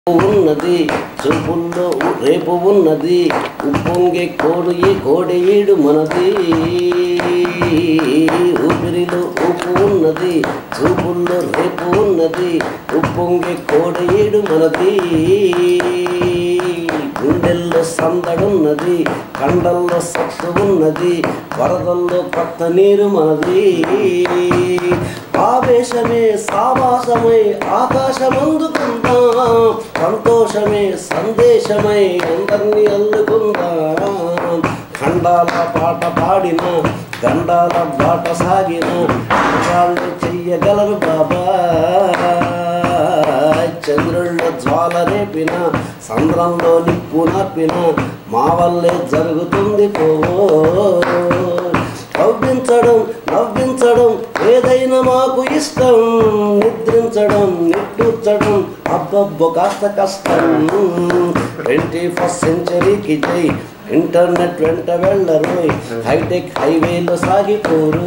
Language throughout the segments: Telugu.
ఉన్నది చూపుల్లో రేపు ఉన్నది ఉప్పొంగే కోడు ఈ కోడేయుడు మనది ఊపిరిలో ఊపు ఉన్నది చూపుల్లో రేపు ఉన్నది ఉప్పొంగే కోడేయుడు మనది గుండెల్లో సందడున్నది కండల్లో సత్తు ఉన్నది వరదల్లో కొత్త నీరు మనది ఆవేశమే సావాసమై ఆకాశమందుకుందాం సంతోషమే సందేశమై అందరినీ అల్లుకుందాం ఖండాల పాట పాడిన గండాల బాట సాగిన వాళ్ళు చెయ్యగలరు బాబా చంద్రుల్లో జ్వాల రేపిన సంద్రంలో నిప్పు నప్పిన మా వల్లే జరుగుతుంది పో నవ్వించడం నవ్వించడం ఏదైనా మాకు ఇష్టం నిద్రించడం నిట్టూర్చడం అబ్బబ్బో కాస్త కష్టం ట్వంటీ ఫస్ట్ సెంచరీకి జై ఇంటర్నెట్ వెంట వెళ్ళరోయ్ హైటెక్ హైవేలో సాగిపోరు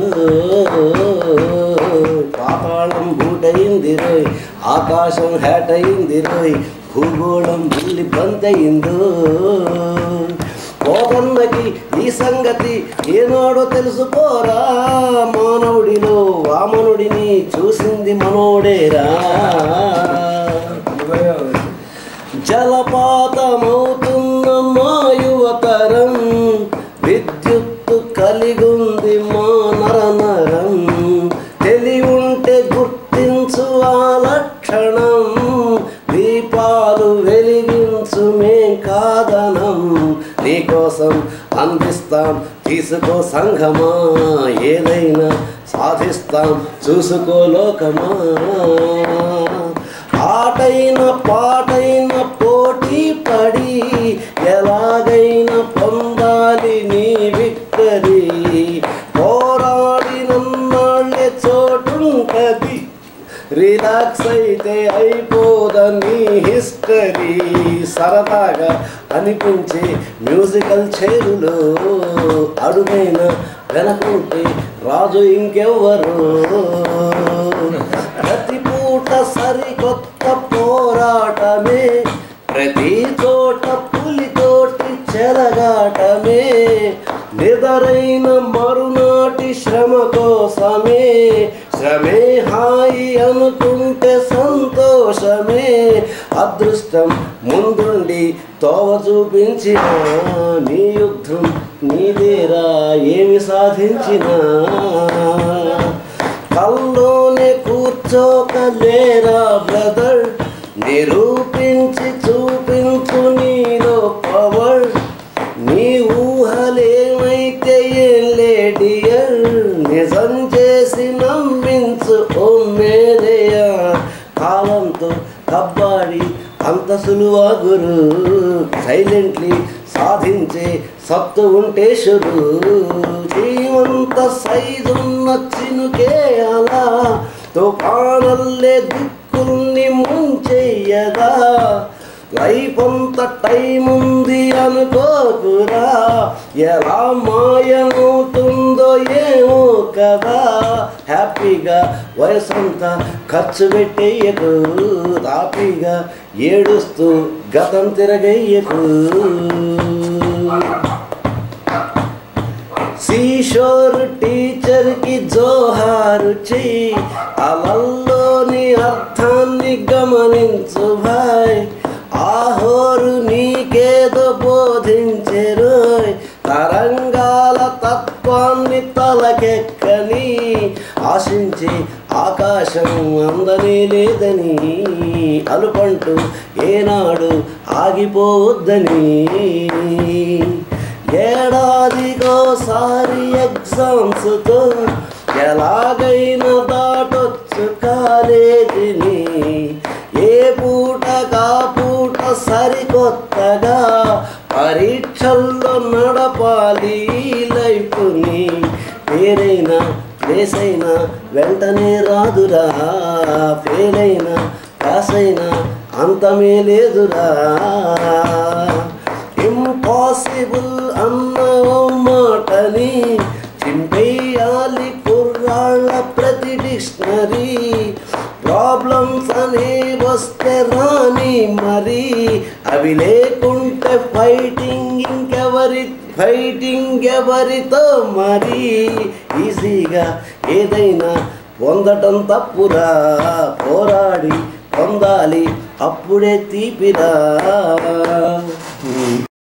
పాతాళం బూటయింది రోయ్ ఆకాశం హ్యాట్ అయింది రోయ్ భూగోళం బుల్లి బందయిందో కోదన్నకి ఈ సంగతి ఏనాడో తెలుసుకోరా మానవుడిలో వామనుడిని చూసింది మనోడేరా జలపాతమవుతున్న మా యువతరం విద్యుత్తు కలిగుంది మా నరనరం తెలివుంటే గుర్తించు ఆ లక్షణం దీపాలు వెలిగించు మేం కాదనం నీకోసం అందిస్తాం తీసుకో సంఘమా ఏదైనా సాధిస్తాం చూసుకో లోకమా ఆటైన పాటైన పోటీ పడి ఎలాగైనా పొందాలి నీ విక్టరీ పోరాడి నన్నాళ్ళే చోటుంటది రిలాక్స్ అయితే అయిపోదని హిస్టరీ సరదాగా అనిపించే మ్యూజికల్ చేరులో అడుగైన వెనకుంటే రాజు ఇంకెవ్వరు ప్రతి పూట సరికొత్త పోరాటమే ప్రతి చోట పులితోటి చెలగాటమే నిదరైన మరునాటి శ్రమ కోసమే శ్రమే హాయి అనుకుంటే సంతోషమే అదృష్టం ముందుండి తోవ చూపించిన నీ యుద్ధం నీదేరా ఏమి సాధించినా కల్లోనే కూర్చోకలేరా బ్రదర్ నిరూపించి చూపించు నీలో పవర్ నీ ఊహలేమైతే ఏం లేడియర్ నిజం చేసి నమ్మించు ఓ మేరేయా కాలంతో కబ్బాడి అంత సులువా గురు సైలెంట్లీ సాధించే సత్తు ఉంటే శురు జీవంత సైజున్న చినుకే అలా తుఫానల్లే దిక్కుల్ని ముంచెయ్యదా లైఫ్ అంత టైం ఉంది అనుకోకురా ఎలా మాయమవుతుందో ఏమో కదా హ్యాపీగా వయసంతా ఖర్చు పెట్టేయకు తాపీగా ఏడుస్తూ గతం తిరగయ్యకు సీషోర్ టీచర్ కి జోహారు చెయ్యి అలల్లోని అర్థాన్ని గమనించు భాయ్ ఆహోరు నీకేదో బోధించెరు తరంగాల తత్వాన్ని తలకెక్కని ఆశించి ఆకాశం అందని లేదని అలుపంటూ ఏనాడు ఆగిపోవద్దని ఏడాదికోసారి ఎగ్జామ్స్తో ఎలాగైనా దాటొచ్చు కాలేజీని ఏ పూట కా పూట సరికొత్తగా పరీక్షల్లో నడపాలి ఈ లైఫ్ని పేరైనా ప్లేస్ అయినా వెంటనే రాదురా ఫెయిల్ అయినా పాస్ అయినా అంతమే లేదురా ఇంపాసిబుల్ అన్న ఓ మాటని చింపేయాలి కుర్రాళ్ళ ప్రతి డిక్షనరీ ప్రాబ్లమ్స్ అని రానే వస్తే రాని మరి అవి లేకుంటే ఫైటింగ్ ఇంకెవరి ఫైటింగ్ ఎవరితో మరి ఈజీగా ఏదైనా పొందటం తప్పురా పోరాడి పొందాలి అప్పుడే తీపిరా